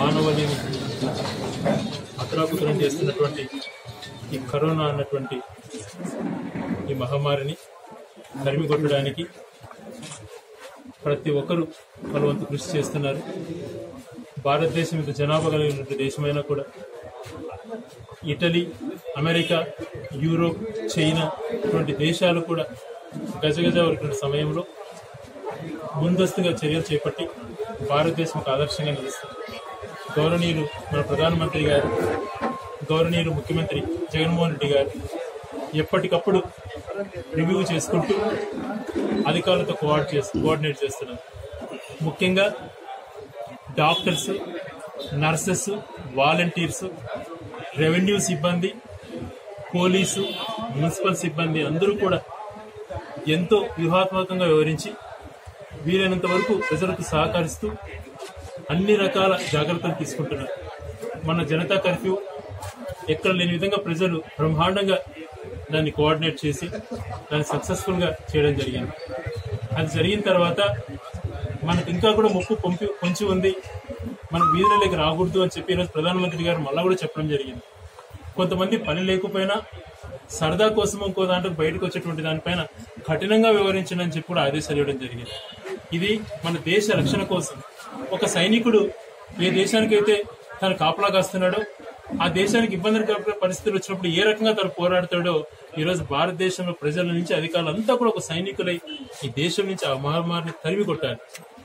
మానవాళిని అతరాకుతరం చేస్తున్నటువంటి ఈ కరోనా అన్నటువంటి ఈ మహమ్మారిని తరిమి కొట్టడానికి ప్రతి ఒక్కరూ బలవంతు కృషి చేస్తున్నారు భారతదేశం ఇంత జనాభా కలిగినటువంటి దేశమైనా కూడా ఇటలీ అమెరికా యూరోప్ చైనా ఇటువంటి దేశాలు కూడా గజగజ వరకున్న సమయంలో ముందస్తుగా చర్యలు చేపట్టి భారతదేశం ఒక ఆదర్శంగా నిలుస్తుంది గౌరవనీయులు మన ప్రధానమంత్రి గారు గౌరవనీయులు ముఖ్యమంత్రి జగన్మోహన్ రెడ్డి గారు ఎప్పటికప్పుడు రివ్యూ చేసుకుంటూ అధికారులతో కోఆర్డ్ చేస్తూ కోఆర్డినేట్ చేస్తున్నారు ముఖ్యంగా డాక్టర్స్ నర్సెస్ వాలంటీర్స్ రెవెన్యూ సిబ్బంది పోలీసు మున్సిపల్ సిబ్బంది అందరూ కూడా ఎంతో వ్యూహాత్మకంగా వివరించి వీలైనంత వరకు ప్రజలకు సహకరిస్తూ అన్ని రకాల జాగ్రత్తలు తీసుకుంటున్నారు మన జనతా కర్ఫ్యూ ఎక్కడ లేని విధంగా ప్రజలు బ్రహ్మాండంగా దాన్ని కోఆర్డినేట్ చేసి దాన్ని సక్సెస్ఫుల్ గా చేయడం జరిగింది అది జరిగిన తర్వాత మనకు ఇంకా కూడా ముప్పు పొంపి పొంచి ఉంది మనం వీధులలోకి రాకూడదు అని చెప్పి ఈరోజు ప్రధానమంత్రి గారు మళ్ళా కూడా చెప్పడం జరిగింది కొంతమంది పని లేకపోయినా సరదా కోసం ఇంకో దాంట్లో బయటకు వచ్చేటువంటి దానిపైన కఠినంగా వివరించండి అని చెప్పి కూడా ఆదేశాలు ఇవ్వడం జరిగింది ఇది మన దేశ రక్షణ కోసం ఒక సైనికుడు ఏ దేశానికైతే తను కాపలా కాస్తున్నాడో ఆ దేశానికి ఇబ్బందికర పరిస్థితులు వచ్చినప్పుడు ఏ రకంగా తను పోరాడతాడో ఈ రోజు భారతదేశంలో ప్రజల నుంచి అధికారులంతా కూడా ఒక సైనికులై ఈ దేశం నుంచి ఆ మహమ్మారిని తరిమి కొట్టాలి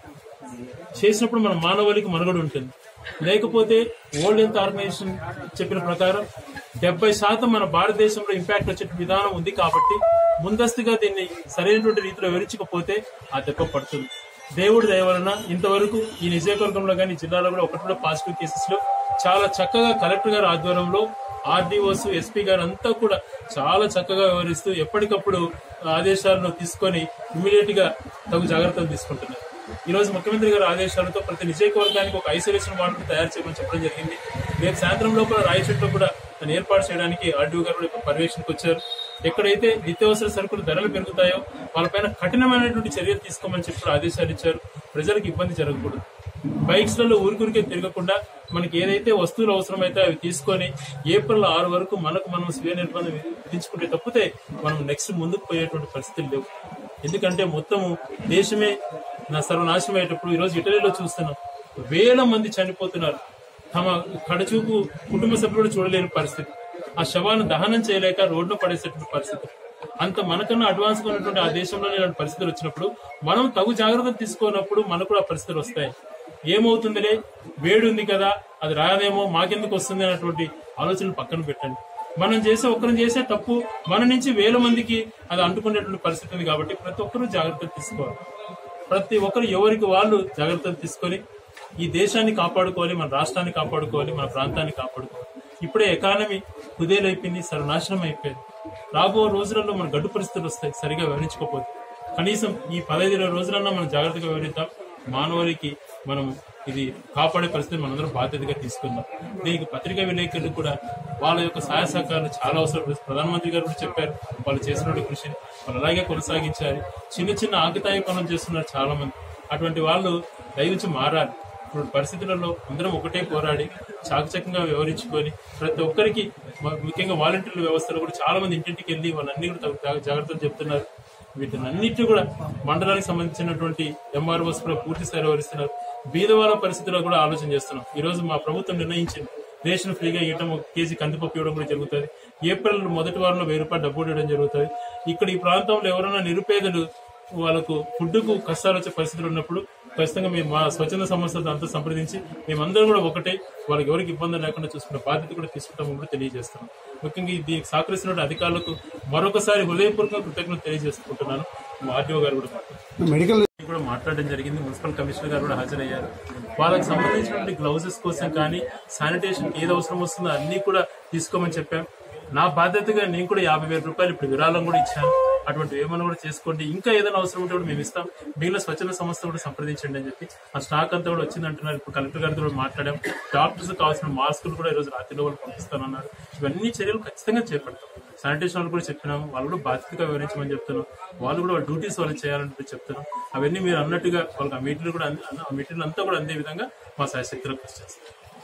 చేసినప్పుడు మన మానవాళికి మనుగడ ఉంటుంది లేకపోతే వరల్డ్ హెల్త్ ఆర్గనైజేషన్ చెప్పిన ప్రకారం డెబ్బై శాతం మన భారతదేశంలో ఇంపాక్ట్ వచ్చే విధానం ఉంది కాబట్టి ముందస్తుగా దీన్ని సరైనటువంటి రీతిలో వివరించకపోతే ఆ దెబ్బ పడుతుంది దేవుడి దయ వలన ఇంతవరకు ఈ నియోజకవర్గంలో కానీ జిల్లాలో కూడా ఒకటి కూడా పాజిటివ్ కేసెస్ లో చాలా చక్కగా కలెక్టర్ గారి ఆధ్వర్యంలో ఆర్డీఓస్ ఎస్పీ గారు అంతా కూడా చాలా చక్కగా వివరిస్తూ ఎప్పటికప్పుడు ఆదేశాలను తీసుకొని ఇమీడియట్ గా తగు జాగ్రత్తలు తీసుకుంటున్నారు ఈ రోజు ముఖ్యమంత్రి గారి ఆదేశాలతో ప్రతి నియోజకవర్గానికి ఒక ఐసోలేషన్ వార్డును తయారు చేయమని చెప్పడం జరిగింది రేపు సాయంత్రం లోపల రాయచెట్లో కూడా దాన్ని ఏర్పాటు చేయడానికి ఆర్డీఓ గారు కూడా ఇప్పుడు పర్యవేక్షణకు వచ్చారు ఎక్కడైతే నిత్యావసర సరుకులు ధరలు పెరుగుతాయో వాళ్ళపైన కఠినమైనటువంటి చర్యలు తీసుకోమని చెప్పి కూడా ఆదేశాలు ఇచ్చారు ప్రజలకు ఇబ్బంది జరగకూడదు బైక్స్ లలో ఊరికూరికే తిరగకుండా మనకి ఏదైతే వస్తువులు అవసరమైతే అవి తీసుకొని ఏప్రిల్ ఆరు వరకు మనకు మనం స్వీయ నిర్బంధం విధించుకుంటే తప్పితే మనం నెక్స్ట్ ముందుకు పోయేటువంటి పరిస్థితులు లేవు ఎందుకంటే మొత్తము దేశమే నా సర్వనాశనం అయ్యేటప్పుడు ఈ రోజు ఇటలీలో చూస్తున్నాం వేల మంది చనిపోతున్నారు తమ కడచూపు కుటుంబ సభ్యులు చూడలేని పరిస్థితి ఆ శవాన్ని దహనం చేయలేక రోడ్డు పడేసేటువంటి పరిస్థితి అంత మనకన్నా అడ్వాన్స్ గా ఉన్నటువంటి ఆ దేశంలో ఇలాంటి పరిస్థితులు వచ్చినప్పుడు మనం తగు జాగ్రత్తలు తీసుకున్నప్పుడు మనకు కూడా ఆ పరిస్థితులు వస్తాయి ఏమవుతుందిలే వేడి ఉంది కదా అది రాదేమో మాకెందుకు వస్తుంది అన్నటువంటి ఆలోచనలు పక్కన పెట్టండి మనం చేసే ఒక్కరం చేసే తప్పు మన నుంచి వేల మందికి అది అంటుకునేటువంటి పరిస్థితి ఉంది కాబట్టి ప్రతి ఒక్కరూ జాగ్రత్తలు తీసుకోవాలి ప్రతి ఒక్కరు ఎవరికి వాళ్ళు జాగ్రత్తలు తీసుకొని ఈ దేశాన్ని కాపాడుకోవాలి మన రాష్ట్రాన్ని కాపాడుకోవాలి మన ప్రాంతాన్ని కాపాడుకోవాలి ఇప్పుడే ఎకానమీ కుదేలైపోయింది సర్వనాశనం అయిపోయింది రాబో రోజులలో మన గడ్డు పరిస్థితులు వస్తాయి సరిగా వివరించకపోతే కనీసం ఈ పదహైదు ఇరవై రోజులన్నా మనం జాగ్రత్తగా వివరిద్దాం మానవులకి మనం ఇది కాపాడే పరిస్థితి మనందరం బాధ్యతగా తీసుకుందాం దీనికి పత్రికా విలేకరులు కూడా వాళ్ళ యొక్క సహాయ సహకారాలు చాలా అవసరం ప్రధానమంత్రి గారు కూడా చెప్పారు వాళ్ళు చేసినటువంటి కృషిని వాళ్ళు అలాగే కొనసాగించాలి చిన్న చిన్న ఆకతాయి పనులు చేస్తున్నారు చాలా మంది అటువంటి వాళ్ళు దయవుంచి మారాలి ఇప్పుడు పరిస్థితులలో అందరం ఒకటే పోరాడి చాకచక్యంగా వివరించుకొని ప్రతి ఒక్కరికి మ- ముఖ్యంగా వాలంటీర్ల వ్యవస్థలో కూడా చాలా మంది ఇంటింటికి వెళ్ళి వాళ్ళన్ని కూడా తగు- తగు జాగ్రత్తలు చెప్తున్నారు వీటిని అన్నిటి కూడా మండలానికి సంబంధించినటువంటి ఎంఆర్ఓస్ కూడా పూర్తి స్థాయిలో వివరిస్తున్నారు బీదవాళ్ళ పరిస్థితుల్లో కూడా ఆలోచన చేస్తున్నాం ఈ రోజు మా ప్రభుత్వం నిర్ణయించింది రేషన్ ఫ్రీగా ఇవ్వడం ఒక కేజీ కందిపప్పు ఇవ్వడం కూడా జరుగుతుంది ఏప్రిల్ మొదటి వారంలో వెయ్యి రూపాయలు డబ్బు ఇవ్వడం జరుగుతుంది ఇక్కడ ఈ ప్రాంతంలో ఎవరైనా నిరుపేదలు వాళ్ళకు ఫుడ్కు కష్టాలు వచ్చే పరిస్థితులు ఉన్నప్పుడు ఖచ్చితంగా మేము మా స్వచ్ఛంద సంస్థలతో అంతా సంప్రదించి మేమందరం కూడా ఒకటే వాళ్ళకి ఎవరికి ఇబ్బంది లేకుండా చూసుకునే బాధ్యత కూడా తీసుకుంటామని కూడా తెలియజేస్తున్నాం ముఖ్యంగా ఈ దీనికి సహకరిస్తున్న అధికారులకు మరొకసారి హృదయపూర్వక కృతజ్ఞత తెలియజేసుకుంటున్నాను మా ఆర్టీఓ గారు కూడా మాట్లాడారు. మెడికల్ కూడా మాట్లాడడం జరిగింది మున్సిపల్ కమిషనర్ గారు కూడా హాజరయ్యారు వాళ్ళకి సంబంధించినటువంటి గ్లౌజెస్ కోసం కానీ శానిటేషన్ ఏది అవసరం వస్తుందో అన్ని కూడా తీసుకోమని చెప్పాం నా బాధ్యతగా నేను కూడా యాభై వేల రూపాయలు ఇప్పుడు విరాళం కూడా ఇచ్చాను అటువంటి ఏమైనా కూడా చేసుకోండి ఇంకా ఏదైనా అవసరం ఉంటే కూడా మేము ఇస్తాం మిగిలిన స్వచ్ఛంద సంస్థ కూడా సంప్రదించండి అని చెప్పి ఆ స్టాక్ అంతా కూడా వచ్చింది అంటున్నారు ఇప్పుడు కలెక్టర్ గారితో కూడా మాట్లాడాం డాక్టర్స్ కావాల్సిన మాస్కులు కూడా ఈ రోజు రాత్రిలో వాళ్ళు పంపిస్తానన్నారు ఇవన్నీ చర్యలు ఖచ్చితంగా చేపడతాం శానిటేషన్ వాళ్ళు కూడా చెప్పినాము వాళ్ళు కూడా బాధ్యతగా వివరించమని చెప్తున్నాం వాళ్ళు కూడా వాళ్ళ డ్యూటీస్ వాళ్ళు చేయాలని చెప్తున్నాం అవన్నీ మీరు అన్నట్టుగా వాళ్ళకి ఆ మీటింగ్ కూడా అంది- ఆ మీటింగ్ అంతా కూడా అందే విధంగా మా శాశక్తిలో కృషి చేస్తాం